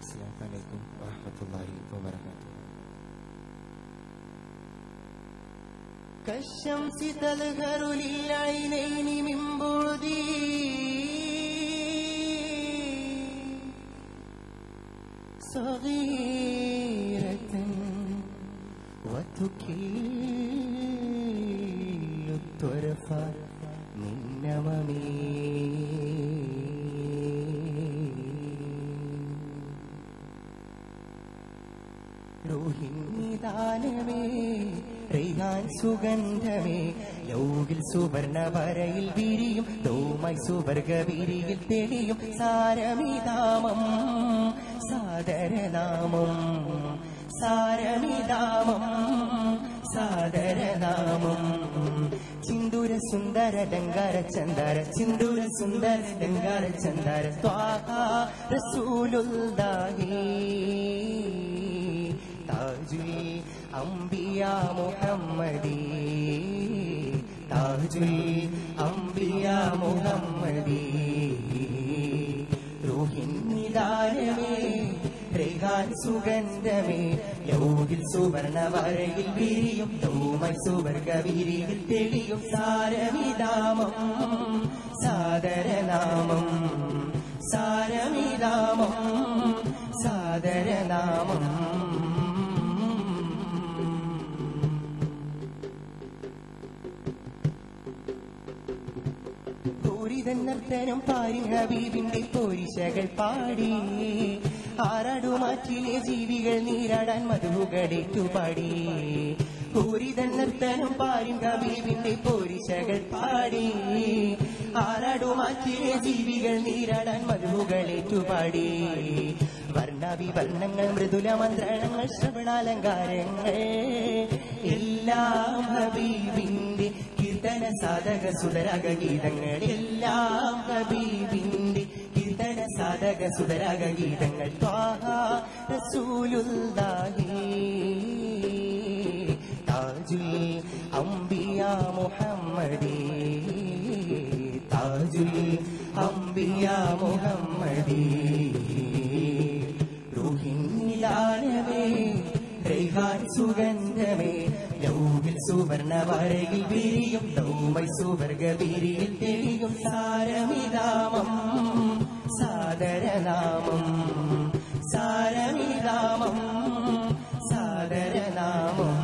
السلام عليكم ورحمة الله وبركاته كالشمس تظهر للعينين من بعدي صغيرة وتكل الطرف من نممي രോഹിണിദാനമേ റെയ്യാൻ സുഗന്ധമേ യൗകിൽ സുവർണ വരയിൽ വിരിയും തോമായി സുവർഗ വിരിയിൽ തെളിയും സാരമിതാമം സാദരനാമം സാരമിതാമം സാദരനാമം ചിന്ദൂര സുന്ദര ഡങ്കാര ചന്ദര ചിന്ദൂര സുന്ദര ഡങ്കാര ചന്ദര ത്വാഹ റസൂലുല്ലാഹി താജുൽ അംബിയ മുഹമ്മദി താജുൽ അംബിയ മുഹമ്മദി രോഹിണിദാനമേ രേഖാൻ സുഗന്ധമേ യൗകിൽ സുവർണ വരയിൽ വിരിയും തോമൽ സുവർഗ വിരിയിൽ തെളിയും സാരമിതാമം സാദരനാമം സാരമിതാമം സാദരനാമം പൂരിതൻ നർത്തനം പാരി ഹബീബിന്റെ പോരിശകൾ പാടി ആറാടുമാറ്റിലെ ജീവികൾ നീരാടാൻ മധുകളേറ്റു പാടി പൂരിതൻ നർത്തനം പാരി ഹബീബിന്റെ പോരിശകൾ പാടി ആറാടുമാറ്റിലെ ജീവികൾ നീരാടാൻ മധുകളേറ്റു പാടി വർണ്ണവിവർണ്ണങ്ങൾ മൃദുല മന്ത്രണങ്ങൾ ശ്രവണാലങ്കാരങ്ങൾ എല്ലാം ഹബീബിന്റെ കീർത്തന സാധക സുതരാഗ ഗീതങ്ങൾ എല്ലാം ഹബീബിന്റെ കീർത്തന സാധക സുതരാഗ ഗീതങ്ങൾ ത്വാഹ റസൂലുല്ലാഹി താജുൽ അംബിയ മുഹമ്മദി താജുൽ അംബിയ മുഹമ്മദി റുഹിന്നിലാനമേ റൈഹാൻ സുഗന്ധമേ ലൗകിൽ സുവർണ വരയിൽ വിരിയും ലൗമൈ സുവർഗ വിരിയിൽ തെളിയും സാരമിതാമം സാദരനാമം സാരമിതാമം സാദരനാമം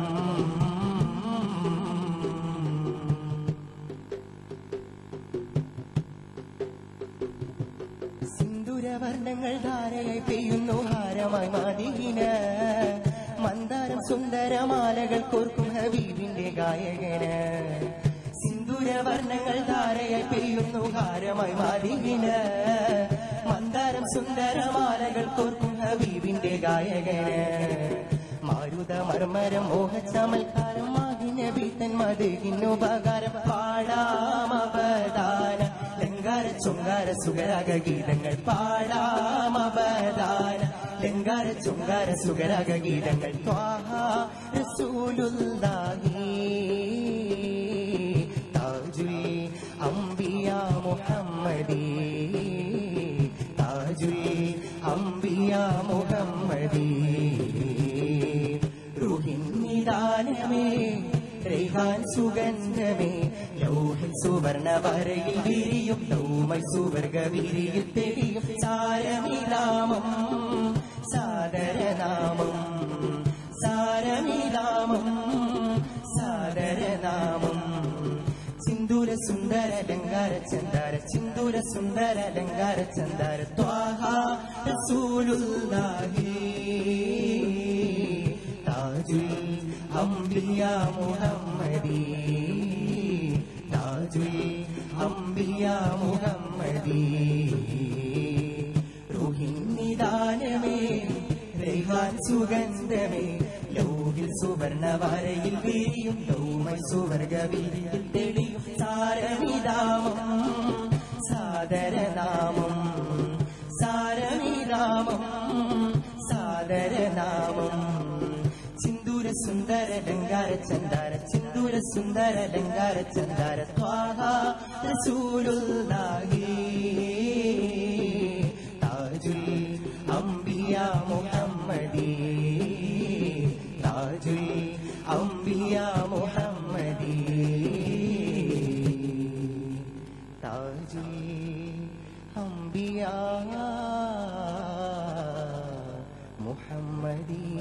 സിന്ദൂരവർണ്ണങ്ങൾ ധാരയായി പെയ്യുന്നു ഹാരമായി മാതികിന മന്ദാരം സുന്ദരമാലകൾ കോർക്കും ഹബീബിന്റെ ഗായകന് സിന്ദൂരവർണ്ണങ്ങൾ ധാരയായി പെയ്യുന്നു ഹാരമായി മാതികിന മന്ദാരം സുന്ദരമാലകൾ കോർക്കും ഹബീബിന്റെ ഗായകന് മാരുത മർമരം മോഹച്ചമൽക്കാരം മാഹിനബി തൻ മധുകിന്നുപകാരം പാടാമപദാന ലങ്കാര ചുങ്കാര സുഗരാഗ ഗീതങ്ങൾ പാടാമപദാന ലങ്കാര ചുങ്കാര സുഗരാഗ ഗീതങ്ങൾ ത്വാഹ റസൂലുല്ലാഹി താജുൽ അംബിയ മുഹമ്മദി താജുൽ അംബിയ മുഹമ്മദി റുഹിന്നിദാനമേ റൈഹാൻ സുഗന്ധമേ ലൗഹിൻ സുവർണ വരയിൽ വിരിയും ലൗമൈ സുവർഗ വിരിയിൽ തെളിയും സാരമിതാമം സാദരനാമം സാരമിതാമം സാദരനാമം സിന്ദൂര സുന്ദര ലങ്കാര ചന്ദാര സിന്ദൂര സുന്ദര ലങ്കാര ചന്ദാര ത്വാഹ റസൂലുല്ലാഹി താജുൽ അംബിയ മുഹമ്മദി താജുൽ അംബിയ മുഹമ്മദി റുഹിന്നിദാനമേ റൈഹാൻ സുഗന്ധമേ ലൗകിൽ സുവർണ വരയിൽ വിരിയും ലൗമൈ സുവർഗ വിരിയിൽ തെളിയും സാരമിതാമം സാദരനാമം സാരമിതാമം സാദരനാമം സിന്ദൂര സുന്ദര ലങ്കാര ചന്ദാര സിന്ദൂര സുന്ദര ലങ്കാര ചന്ദാര ത്വാഹ റസൂലുല്ലാഹി താജുൽ അംബിയ അംബിയാ മുഹമ്മദീ